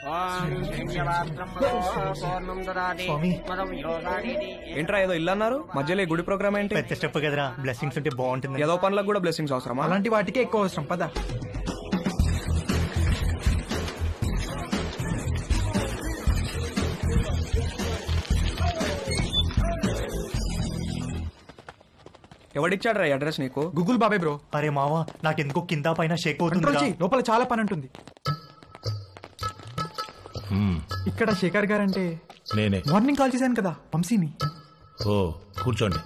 స్వామి. ఏంట్రా ఏదో ఇల్లు అన్నారు మధ్యలో ఈ గుడి ప్రోగ్రామ్ ఏంటి పెద్ద స్టెప్ కదరా బ్లెస్సింగ్స్ ఉంటే బాగుంటుంది ఏదో పనులకు కూడా బ్లెస్సింగ్స్ అవసరమా అలాంటి వాటికే ఎక్కువ అవసరం పద ఎవడిచ్చాడ్రా ఈ అడ్రస్ నీకు గూగుల్ బాబాయ్ బ్రో అరే మావా నాకెందుకో కింద పైన షేక్ కంట్రోల్ అవుతుంది చెయ్యి లోపల చాలా పని ఉంటుంది ఇక్కడ శేఖర్ గారు అంటే నేనే మార్నింగ్ కాల్ చేశాను కదా వంశీని ఓ కూర్చోండి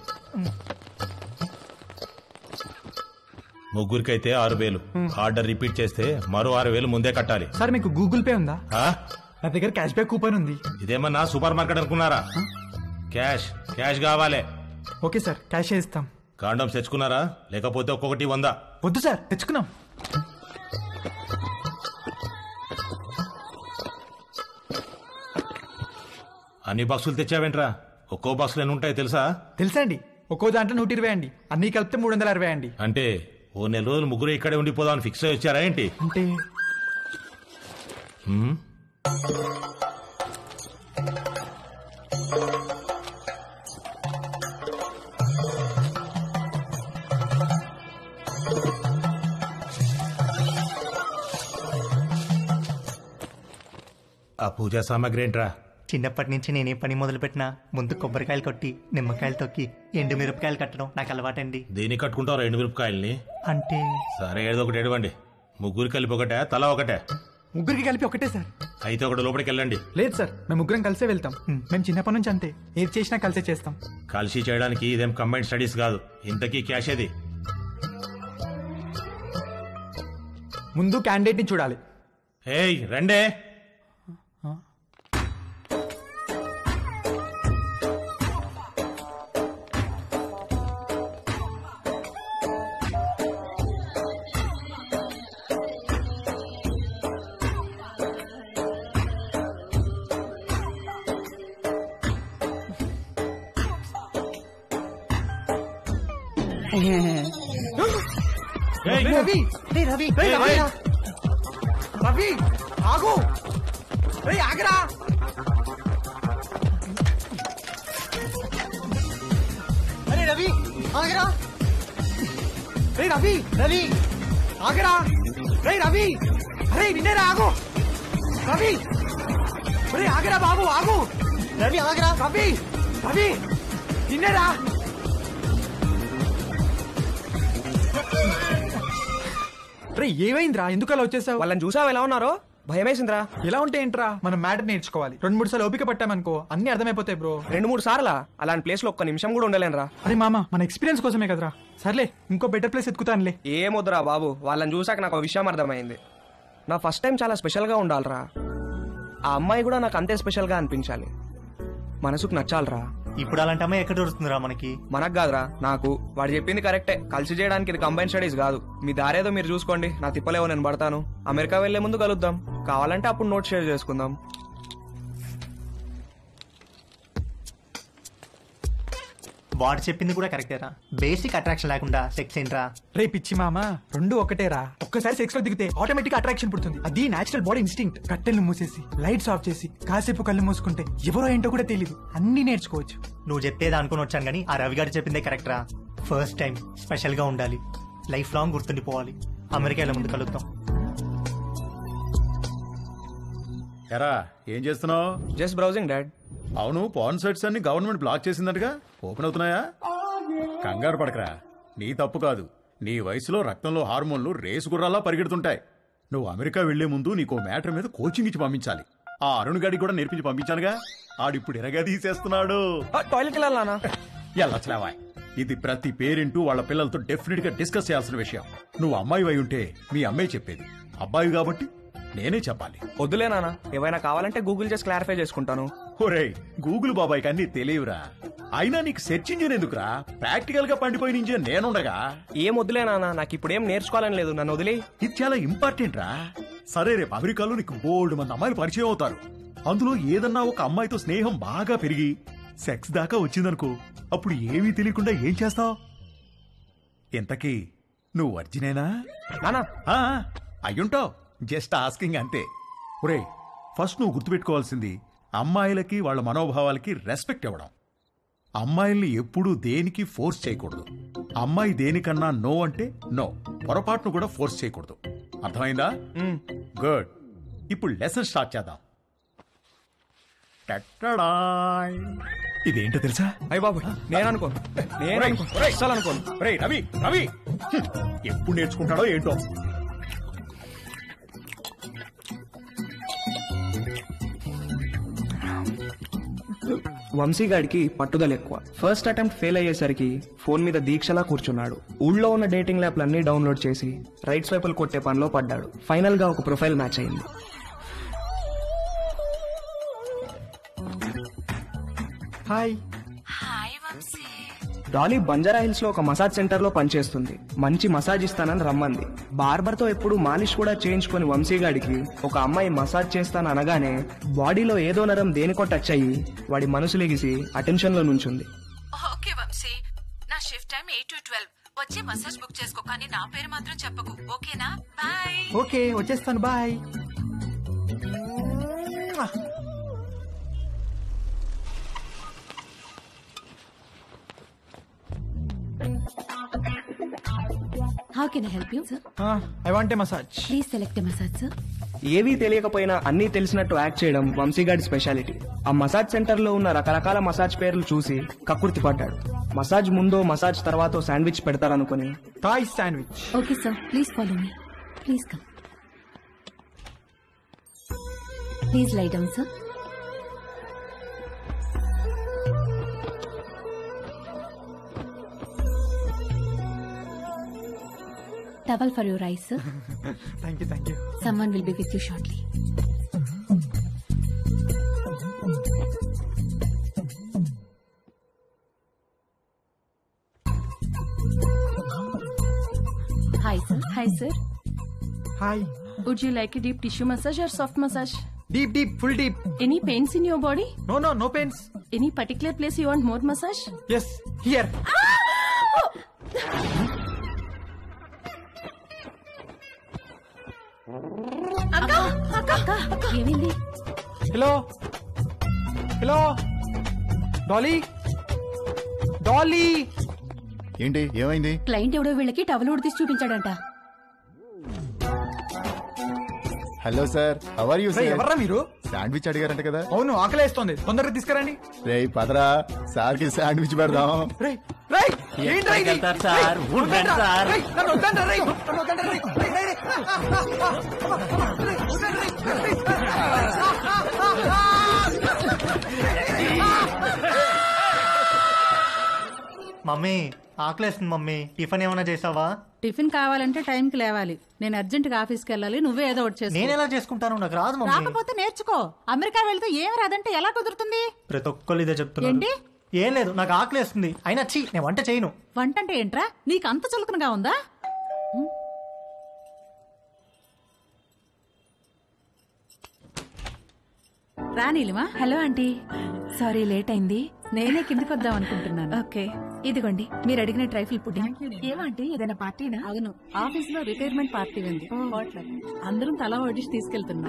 ముగ్గురికైతే ఆరు వేలు ఆర్డర్ రిపీట్ చేస్తే మరో ఆరు వేలు ముందే కట్టాలి సార్ మీకు గూగుల్ పే ఉందా ఆ? నా దగ్గర క్యాష్ బ్యాక్ కూపన్ ఉంది ఇదేమన్నా సూపర్ మార్కెట్ అనుకున్నారా క్యాష్ క్యాష్ కావాలి ఓకే సార్ క్యాష్ ఇస్తాం కాండమ్స్ తెచ్చుకున్నారా లేకపోతే ఒక్కొక్కటి వందా వద్దు సార్ తెచ్చుకున్నాం అన్ని బాక్సులు తెచ్చావేంట్రా ఒక్కో బాక్సులు ఎన్ని ఉంటాయి తెలుసా తెలుసా అండి ఒక్కో దాంట్లో నూట ఇరవై అండి అన్ని కలిపితే మూడు వందల అరవై అండి అంటే ఓ నెల రోజులు ముగ్గురు ఇక్కడే ఉండిపోదామని ఫిక్స్ అయి వచ్చారా ఏంటి అంటే హ్మ్? ఆ పూజా సామాగ్రి ఏంట్రా చిన్నప్పటి నుంచి నేనే పని మొదలు పెట్టినా ముందు కొబ్బరికాయలు కొట్టి నిమ్మకాయలు తొక్కి ఎండు మిరపకాయలు కట్టడం నాకు అలవాటండి దేనికి కట్టుకుంటావు రెండు మిరపకాయల్ని అంటే సరే ఏదో ఒకటి ఎడవండి ముగ్గురు కలిపి ఒకటే తల ఒకటే ముగ్గురికి కలిపి ఒకటే సార్ అయితే ఒకటి లోపలికి వెళ్ళండి లేదు సార్ మేము ముగ్గురం కలిసే వెళ్తాం మేము చిన్నప్పటి నుంచి అంతే ఏది చేసినా కలిసే చేస్తాం కలిసి చేయడానికి ఇదేం కంబైన్ స్టడీస్ కాదు ఇంతకీ క్యాష్ ఏది ముందు క్యాండిడేట్ ని చూడాలి ఏయ్ రండే ఏయ్, రవి రే రవి రేయ్, ఏయ్, రవి ఏయ్. రవి ఆగు రేయ్ ఆగరా అరే రవి ఆగరా రేయ్ రవి రవి ఆగరా రేయ్ రవి అరే నిన్నేరా ఆగు రవి రేయ్ ఆగరా బాబు ఆగు రవి ఆగరా రవి రవి నిన్నేరా రే ఏమైందిరా ఎందుకు అలా వచ్చేసావు వాళ్ళని చూసావు ఎలా ఉన్నారో భయమేసిందిరా ఎలా ఉంటే ఏంట్రా మనం మ్యాటర్ నేర్చుకోవాలి రెండు మూడు సార్లు ఓపిక పట్టామనుకో అన్ని అర్థమైపోతాయి బ్రో రెండు మూడు సార్లా అలాంటి ప్లేస్ లో ఒక్క నిమిషం కూడా ఉండలేనురా అరే మామ మన ఎక్స్పీరియన్స్ కోసమే కదరా సర్లే ఇంకో బెటర్ ప్లేస్ ఎత్తుకుతానులే ఏమొద్దురా బాబు వాళ్ళని చూసాక నాకు ఒక విషయం అర్థమైంది నా ఫస్ట్ టైం చాలా స్పెషల్గా ఉండాలిరా ఆ అమ్మాయి కూడా నాకు అంతే స్పెషల్గా అనిపించాలి మనసుకు నచ్చాలిరా ఇప్పుడు అలాంటి అమ్మాయి ఎక్కడ దొరుకుతుందిరా మనకి మనకు కాదురా నాకు వాడు చెప్పింది కరెక్టే కలిసి చేయడానికి ఇది కంబైన్ స్టడీస్ కాదు మీ దారేదో మీరు చూసుకోండి నా తిప్పలేవో నేను పడతాను అమెరికా వెళ్లే ముందు కలుద్దాం కావాలంటే అప్పుడు నోట్ షేర్ చేసుకుందాం వాడు చెప్పింది కూడా కరెక్టేరా బేసిక్ అట్రాక్షన్ లేకుండా సెక్స్ ఏంట్రా రే పిచ్చి మామ రెండు ఒకటేరా ఒక్కసారి సెక్స్ లో దిగితే ఆటోమేటిక్ అట్రాక్షన్ పుడుతుంది అది నేచురల్ బాడీ ఇన్స్టింక్ట్ కట్టెలు మూసేసి లైట్స్ ఆఫ్ చేసి కాసేపు కళ్ళు మూసుకుంటే ఎవరో ఏంటో కూడా తెలియదు అన్ని నేర్చుకోవచ్చు నువ్వు చెప్పేది అనుకుని వచ్చాను కానీ ఆ రవి గారు చెప్పిందే కరెక్టరా ఫస్ట్ టైం స్పెషల్ గా ఉండాలి లైఫ్ లాంగ్ గుర్తుండిపోవాలి అమెరికాలో ముందు కలుద్దాం ఎరా ఏం చేస్తున్నావు జస్ట్ బ్రౌజింగ్ డాడ్ అవును పాన్ సైట్స్ అన్ని గవర్నమెంట్ బ్లాక్ చేసిందటగా ఓపెన్ అవుతున్నాయా కంగారు పడకరా నీ తప్పు కాదు నీ వయసులో రక్తంలో హార్మోన్లు రేసు గుర్రాలా పరిగెడుతుంటాయి నువ్వు అమెరికా వెళ్లే ముందు నీకో మ్యాటర్ మీద కోచింగ్ ఇచ్చి పంపించాలి ఆ అరుణ్ గాడికి కూడా నేర్పించి పంపించానుగా ఆడిప్పుడు ఎరగా తీసేస్తున్నాడు టాయిలెట్ వెళ్ళాలనా ఎల్లట్లేవా ఇది ప్రతి పేరెంట్ వాళ్ళ పిల్లలతో డెఫినెట్ గా డిస్కస్ చేయాల్సిన విషయం నువ్వు అమ్మాయి అయి ఉంటే మీ అమ్మాయి చెప్పేది అబ్బాయి కాబట్టి నేనే చెప్పాలి వద్దులే నాన్న ఏవైనా కావాలంటే గూగుల్ చేసి క్లారిఫై చేసుకుంటాను ఒరేయ్ గూగుల్ బాబాయ్కి అన్ని తెలియవురా అయినా నీకు సెర్చ్ ఇంజిన్ ఎందుకురా ప్రాక్టికల్ గా పండిపోయిన ఇంజిన్ నేనుండగా ఏం వద్దులే నాన్న నాకు ఇప్పుడు ఏం నేర్చుకోవాలని లేదు నన్ను వదిలే ఇది చాలా ఇంపార్టెంట్ రా సరే రేపు అమెరికాలో నీకు బోల్డ్ మంది అమ్మాయిలు పరిచయం అవుతారు అందులో ఏదన్నా ఒక అమ్మాయితో స్నేహం బాగా పెరిగి సెక్స్ దాకా వచ్చిందనుకో అప్పుడు ఏమీ తెలియకుండా ఏం చేస్తావు ఇంతకీ నువ్వు వర్జినేనా నానా ఆ, అయ్యుంటావు జస్ట్ ఆస్కింగ్ అంతే ఒరే ఫస్ట్ నువ్వు గుర్తుపెట్టుకోవాల్సింది అమ్మాయిలకి వాళ్ళ మనోభావాలకి రెస్పెక్ట్ ఇవ్వడం అమ్మాయిల్ని ఎప్పుడూ దేనికి ఫోర్స్ చేయకూడదు అమ్మాయి దేనికన్నా నో అంటే నో పొరపాటును కూడా ఫోర్స్ చేయకూడదు అర్థమైందా గుడ్ ఇప్పుడు లెసన్ స్టార్ట్ చేద్దాం టట్టడాయ్. ఇదేంటో తెలుసా అయ్య బాబు నేను అనుకోను నేను ఒరేయ్, అనుకోను ఒరేయ్. అస్సలు అనుకోను ఒరేయ్, రవి రవి హ్మ్. ఎప్పుడు నేర్చుకుంటాడో ఏంటో వంశీగాడికి పట్టుదల ఎక్కువ ఫస్ట్ అటెంప్ట్ ఫెయిల్ అయ్యేసరికి ఫోన్ మీద దీక్షలా కూర్చున్నాడు ఊళ్ళో ఉన్న డేటింగ్ యాప్లన్నీ డౌన్లోడ్ చేసి రైట్ స్వైపులు కొట్టే పనిలో పడ్డాడు ఫైనల్ గా ఒక ప్రొఫైల్ మ్యాచ్ అయింది హాయ్ డాలీ బంజారా హిల్స్ లో ఒక మసాజ్ సెంటర్ లో పనిచేస్తుంది మంచి మసాజ్ ఇస్తానని రమ్మంది బార్బర్ తో ఎప్పుడు మాలిష్ కూడా చేయించుకొని వంశీగాడికి ఒక అమ్మాయి మసాజ్ చేస్తాను అనగానే బాడీలో ఏదో నరం దేనికో టచ్ అయ్యి వాడి మనసు లెగిసి అటెన్షన్ లో నుంచుంది ఓకే వంశీ నా shift time eight to twelve వచ్చి మసాజ్ బుక్ చేసుకో కానీ నా పేరు మాత్రం చెప్పకు ఓకేనా బాయ్ ఓకే వచ్చేస్తాను bye How can I help you, sir? I want a massage Please select a massage, sir. ఏవీ తెలియకపోయినా అన్నీ తెలిసినట్టు యాక్ట్ చేయడం వంశీగాడి స్పెషాలిటీ ఆ మసాజ్ సెంటర్ లో ఉన్న రకరకాల మసాజ్ పేర్లు చూసి కక్కుర్తి పడ్డాడు మసాజ్ ముందో మసాజ్ తర్వాతో శాండ్విచ్ పెడతారనుకుని Thai sandwich Okay, sir. Please follow me. Please come. Please lie down, sir. Towel for your eyes, sir. Thank you thank you Someone will be with you shortly. Hi, sir. Hi sir, hi would you like a deep tissue massage or soft massage? Deep deep full deep Any pains in your body? No no no pains Any particular place you want more massage? Yes here ఏమైంది hello hello Dolly Dolly ఏంటి ఏమైంది client ఎవడో వీళ్ళకి towel ఉడితీసి చూపించాడంట hello sir how are you sir ఎవర్రా మీరు sandwich అడిగారంట కదా అవును ఆకలేస్తోంది తొందరగా తీసుకురండి రే పదరా సార్ కి శాండ్విచ్ పెడదాం రేయ్ రేయ్ ఏంట్రా ఇది? వెళ్తారు సార్? రేయ్, ఊరు రండి వద్దండ్రా. సార్. రేయ్, నన్ను వద్దండ్రా, రేయ్. నన్ను వద్దండ్రా, రేయ్. రేయ్, రేయ్, రేయ్. మమ్మీ ఆకలేస్తుంది మమ్మీ టిఫిన్ ఏమైనా చేసావా టిఫిన్ కావాలంటే టైంకి లేవాలి నేను అర్జెంట్గా ఆఫీస్కి వెళ్ళాలి నువ్వే ఏదో ఒకటి చేసుకో నేను ఎలా చేసుకుంటాను నాకు రాదు మమ్మీ రాకపోతే నేర్చుకో అమెరికా వెళ్తే ఏమి రాదంటే ఎలా కుదురుతుంది ప్రతి ఒక్కరు ఇదే చెప్తున్నారు ఏంటి? ఏం లేదు నాకు ఆకలేస్తుంది అయినా చీ నేను వంట చేయను వంట అంటే ఏంట్రా నీకు అంత చులకనగా ఉందా రా Neelima hello aunty sorry late అయింది నేనే కిందికి వద్దాం అనుకుంటున్నాను ఓకే ఇదిగోండి మీరు అడిగిన ట్రైఫుల్ పుడ్డింగ్ ఏమంటే ఏదైనా పార్టీనా అవును ఆఫీస్ లో రిటైర్మెంట్ పార్టీ ఉంది అందరం తల వడ్డిసి తీసుకెళ్తున్నాం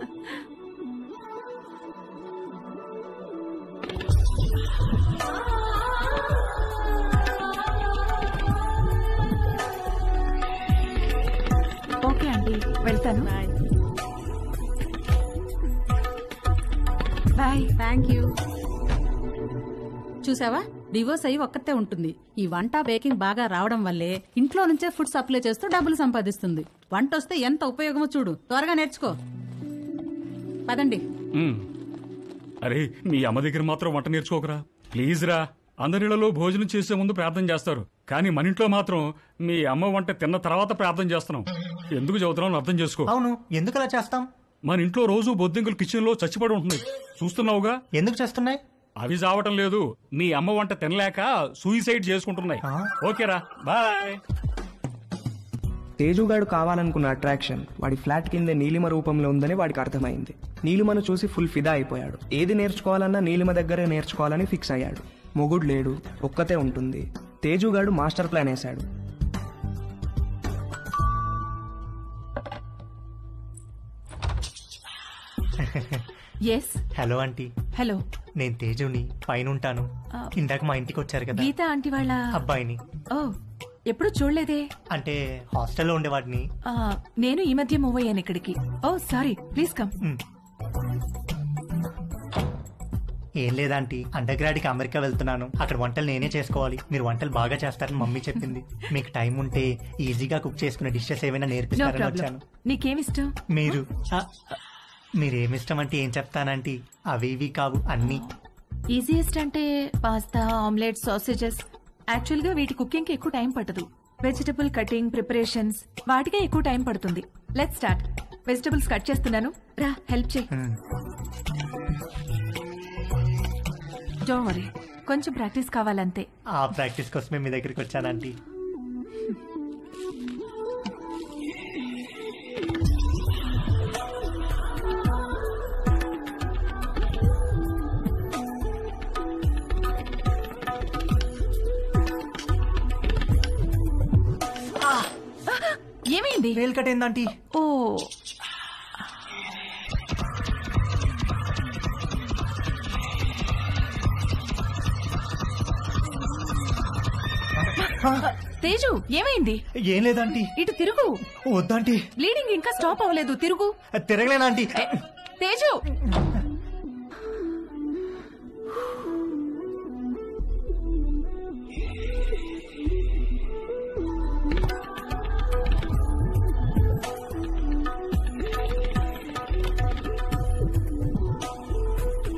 ఓకే ఆంటీ వెళ్తాను బాయ్ థ్యాంక్ యూ చూసావా డివోర్స్ అయ్యి ఒక్కతే ఉంటుంది ఈ వంట బేకింగ్ బాగా రావడం వల్లే ఇంట్లో నుంచే ఫుడ్ సప్లై చేస్తూ డబ్బులు సంపాదిస్తుంది వంట వస్తే ఎంత ఉపయోగమో చూడు త్వరగా నేర్చుకో పదండి మ్మ్. అరే మీ అమ్మ దగ్గర మాత్రం వంట నేర్చుకోకరా ప్లీజ్ రా అందరిలో భోజనం చేసే ముందు ప్రార్థన చేస్తారు కానీ మన ఇంట్లో మాత్రం మీ అమ్మ వంట తిన్న తర్వాత ప్రార్థన చేస్తున్నాం ఎందుకు చదువుతున్నాం అర్థం చేసుకో అవును ఎందుకు అలా చేస్తాం మన ఇంట్లో రోజు బొద్దింకలు కిచెన్ లో చచ్చిపడి ఉంటుంది చూస్తున్నావుగా ఎందుకు చేస్తున్నాయి అవి చావటం లేదు నీ అమ్మ వంట తినలేక సూయిసైడ్ చేసుకుంటున్నాయి ఆ? ఓకేరా బాయ్ తేజుగాడు కావాలనుకున్న అట్రాక్షన్ వాడి ఫ్లాట్ కింద నీలిమ రూపంలో ఉందని వాడికి అర్థమైంది నీలిమను చూసి ఫుల్ ఫిదా అయిపోయాడు ఏది నేర్చుకోవాలన్నా నీలిమ దగ్గరే నేర్చుకోవాలని ఫిక్స్ అయ్యాడు మొగుడు లేడు ఒక్కతే ఉంటుంది తేజుగాడు మాస్టర్ ప్లాన్ వేశాడు ఎస్ హలో ఆంటీ హలో నేను తేజుని పైన ఉంటాను ఆ. ఇందాక మా ఇంటికి వచ్చారు కదా గీత ఆంటీ వాళ్ళ అబ్బాయిని ఓ ఎప్పుడు చూడలేదే అంటే హాస్టల్లో ఉండేవాడిని ఆ, నేను ఈ మధ్య మూవ్ అయ్యాను ఇక్కడికి ఓ సారీ ప్లీజ్ కమ్ ఏం లేదంటీ అండర్ గ్రాడ్ కి అమెరికా వెళ్తున్నాను అక్కడ వంటలు నేనే చేసుకోవాలి మీరు వంటలు బాగా చేస్తారని మమ్మీ చెప్పింది మీకు టైం ఉంటే ఈజీగా కుక్ చేసుకునే డిషెస్ ఏమైనా నో నేర్పిస్తారని ప్రాబ్లం వచ్చాను నీకేమిష్టం మీరు ఆ, మీరేమిష్టం అంటే ఏం చెప్తానంటీ అవి ఇవి కావు అన్నీ ఈజియెస్ట్ అంటే పాస్తా ఆమ్లెట్ సాసేజెస్ యాక్చువల్ గా వీటి కుకింగ్ కి ఎక్కువ టైం పట్టదు వెజిటబుల్ కటింగ్ ప్రిపరేషన్స్ వాటికే ఎక్కువ టైం పడుతుంది లెట్ స్టార్ట్ వెజిటబుల్స్ కట్ చేస్తున్నాను రా హెల్ప్ చేయి డోంట్ వరీ కొంచెం ప్రాక్టీస్ కావాలంతే ఆ ప్రాక్టీస్ కోసమే మీ దగ్గరికి వచ్చానంటీ ఏమైంది వేలు కట్టేందంటీ ఓ తేజు ఏమైంది ఏం లేదంటీ ఇటు తిరుగు వద్దంటీ బ్లీడింగ్ ఇంకా స్టాప్ అవ్వలేదు తిరుగు తిరగలేనంటీ తేజు